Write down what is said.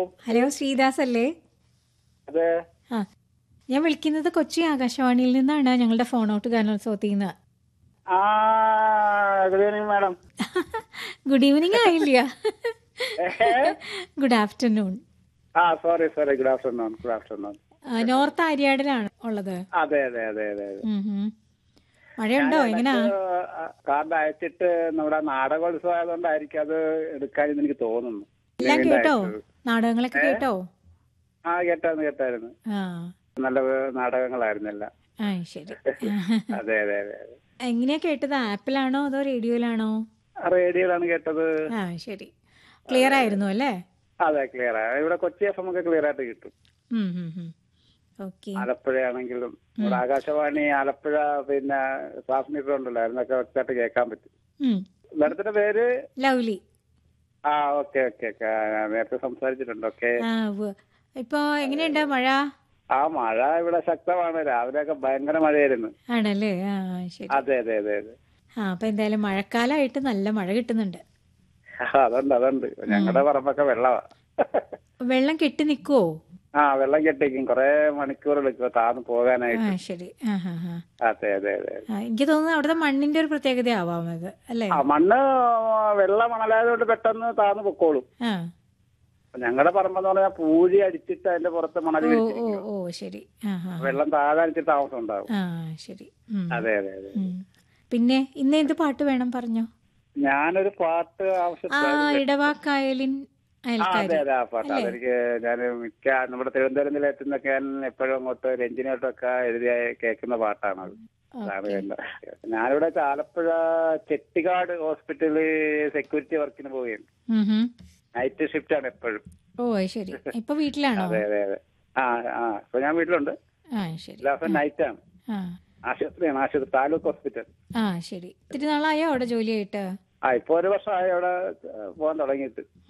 Hello Sreedas അല്ലേ അതെ ആ ഞാൻ വിളിക്കുന്നത് കൊച്ചി ആകാശവാണിയിൽ നിന്നാണ് ഞങ്ങളുടെ ഫോൺ ഔട്ട് ഗാനോത്സവത്തിൽ നിന്ന് ആ good evening madam good evening ആയില്ല ഗുഡ് ആഫ്റ്റർനൂൺ ആ sorry sorry good afternoon good afternoon north ആര്യാടിലാണ് ഉള്ളത് അതെ അതെ അതെ അതെ അതെ ഉം ഹും. മഴയുണ്ടോ എങ്ങനാ കാർഡ് അയച്ചിട്ട് നമ്മുടെ നാടകോത്സവം ആയതുകൊണ്ടായിരിക്കും അത് എടുക്കാനെന്ന് എനിക്ക് തോന്നുന്നു എല്ലാം വീണ്ടും കേട്ടോ അയച്ചത്. നാടകങ്ങളൊക്കെ കേട്ടോ ആ കേട്ടായിരുന്നു കേട്ടായിരുന്നു ആ നല്ല നാടകങ്ങളായിരുന്നു എല്ലാം ആ ശരി അതെ അതെ അതെ അതെ എങ്ങനെയാ കേട്ടത് ആപ്പിലാണോ അതോ റേഡിയോയിലാണോ റേഡിയോയിലാണ് കേട്ടത് ആ ശരി ക്ലിയർ ആയിരുന്നു അല്ലേ അതെ ക്ലിയർ ഇവിടെ കൊച്ചി എഫ് എം ഒക്കെ ക്ലിയർ ആയിട്ട് കിട്ടും ഓക്കെ ആലപ്പുഴയാണെങ്കിലും ഇവിടെ ആകാശവാണി ആലപ്പുഴ പിന്നെ ട്രാൻസ്മിറ്റർ ഉണ്ടല്ലോ അതിനൊക്കെ വ്യക്തമായിട്ട് കേൾക്കാൻ പറ്റും മാഡത്തിന്റെ പേര് ലവ്ലി ആ ഓക്കെ ഓക്കെ ഓക്കെ നേരത്തെ സംസാരിച്ചിട്ടുണ്ട് ഓക്കെ ആ ഉവ്വ്. ഇപ്പൊ എങ്ങനെയുണ്ട് മഴ ആ മഴ ഇവിടെ ശക്തമാണ് രാവിലെയൊക്കെ ഭയങ്കര മഴയായിരുന്നു ആണല്ലേ ആ ശരി അതെ അതെ അതെ അതെ ആ അപ്പൊ എന്തായാലും മഴക്കാലമായിട്ട് നല്ല മഴ കിട്ടുന്നുണ്ട് ആ, അതുണ്ട് അതുണ്ട് ഞങ്ങളുടെ പറമ്പൊക്കെ വെള്ളമാ വെള്ളം കെട്ടി നിൽക്കുവോ ആ വെള്ളം കെട്ടിക്കും കുറെ മണിക്കൂർ എടുക്കും താന്ന് ആ പോകാനായിട്ട് ശരി ആ ഹാ ഹാ അതെ അതെ അതെ ആ, എനിക്ക് തോന്നുന്നു അവിടുത്തെ മണ്ണിന്റെ ഒരു പ്രത്യേകത ആവാം അത് അല്ലേ ആ മണ്ണ് വെള്ള മണലായതുകൊണ്ട് പെട്ടെന്ന് താന്ന് പൊക്കോളും ആ ഞങ്ങളുടെ പറമ്പെന്ന് പറഞ്ഞാൽ പൂഴി അടിച്ചിട്ട് അതിന്റെ പുറത്ത് മണൽ ഓ ഓ വിരിച്ചിരിക്കും ഓ ശരി ആ ഹാ വെള്ളം താഴെ അടിച്ചിട്ട് താമസം ഉണ്ടാവും ആ ശരി ഉം. അതെ അതെ അതെ ഉം. പിന്നെ ഇന്ന് എന്ത് പാട്ട് വേണം പറഞ്ഞോ ഞാനൊരു പാട്ട് ആ ആവശ്യപ്പെട്ടായിരുന്നു ഇടവാക്കായലിൻ ആ, അയൽക്കാരി അതെ അതെ ആ പാട്ട് അതെനിക്ക് ഞാൻ മിക്ക നമ്മുടെ തിരുവനന്തപുരം നിലയത്തുനിന്നൊക്കെ ഞാൻ എപ്പോഴും അങ്ങോട്ട് രഞ്ജിനായിട്ടൊക്കെ എഴുതി കേൾക്കുന്ന പാട്ടാണത് അതാണ് എന്റെ ഞാനിവിടെ ആലപ്പുഴ ചെട്ടിക്കാട് ഹോസ്പിറ്റലിൽ സെക്യൂരിറ്റി വർക്കിന് പോവുകയാണ് ഉം ഹും. നൈറ്റ് ഷിഫ്റ്റ് ആണ് എപ്പോഴും ഓ അത് ശരി ഇപ്പൊ വീട്ടിലാണോ അതെ അതെ അതെ ആ ആ ഇപ്പൊ ഞാൻ വീട്ടിലുണ്ട് ആ ശരി എല്ലാ ദിവസവും നൈറ്റ് ആണ് ആ ആശുപത്രിയാണ് ആശുപത്രി താലൂക്ക് ഹോസ്പിറ്റൽ ആ ശരി ഇത്തിരി നാളായോ അവിടെ ജോലിയായിട്ട് ആ ഇപ്പൊ ഒരു വർഷമായി അവിടെ പോകാൻ തുടങ്ങിയിട്ട്